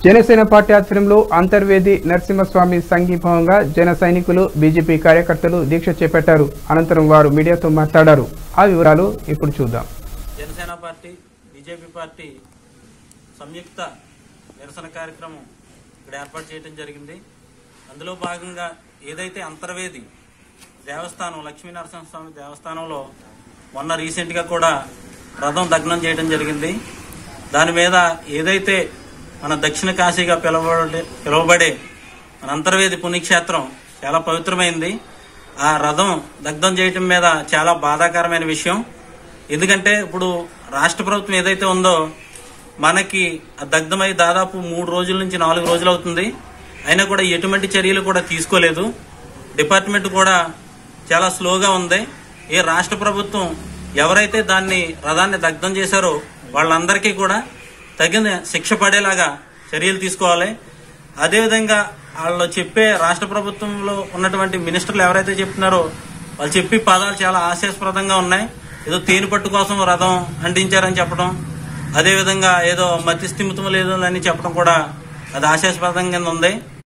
Janasena party ఆధ్వర్యంలో అంతర్వేది నరసింహస్వామి సంఘీభావంగా జన సైనికులు బీజేపీ కార్యకర్తలు దీక్ష చేపట్టారు అనంతరం వారు మీడియాతో మాట్లాడారు ఆ వివరాలు ఇప్పుడు చూద్దాం జనసేన పార్టీ బీజేపీ పార్టీ సంయుక్త నిరసన కార్యక్రమం ఇక్కడ ఏర్పాటు చేయడం జరిగింది అందులో భాగంగా ఏదైతే అంతర్వేది దేవస్థానం లక్ష్మీ నరసింహస్వామి దేవస్థానంలో మొన్న రీసెంట్గా కూడా రథం దగ్నం చేయడం జరిగింది దాని మీద ఏదైతే మన దక్షిణ కాశీగా పిలువబడే పిలువబడే మన అంతర్వేది పుణ్యక్షేత్రం చాలా పవిత్రమైంది ఆ రథం దగ్ధం చేయటం మీద చాలా బాధాకరమైన విషయం ఎందుకంటే ఇప్పుడు రాష్ట్ర ప్రభుత్వం ఏదైతే ఉందో మనకి ఆ దగ్ధమై దాదాపు మూడు రోజుల నుంచి నాలుగు రోజులు అవుతుంది అయినా కూడా ఎటువంటి చర్యలు కూడా తీసుకోలేదు డిపార్ట్మెంట్ కూడా చాలా స్లోగా ఉంది ఏ రాష్ట్ర ప్రభుత్వం ఎవరైతే దాన్ని రథాన్ని దగ్ధం చేశారో వాళ్ళందరికీ కూడా తగిన శిక్ష పడేలాగా చర్యలు తీసుకోవాలి అదేవిధంగా వాళ్ళు చెప్పే రాష్ట్ర ప్రభుత్వంలో ఉన్నటువంటి మినిస్టర్లు ఎవరైతే చెప్తున్నారో వాళ్ళు చెప్పి పదాలు చాలా హాస్యాస్పదంగా ఉన్నాయి ఏదో తేనె పట్టు కోసం రథం అంటించారని చెప్పడం అదేవిధంగా ఏదో మతి స్థిమితం లేదు అని చెప్పడం కూడా అది హాస్యాస్పదం కింద ఉంది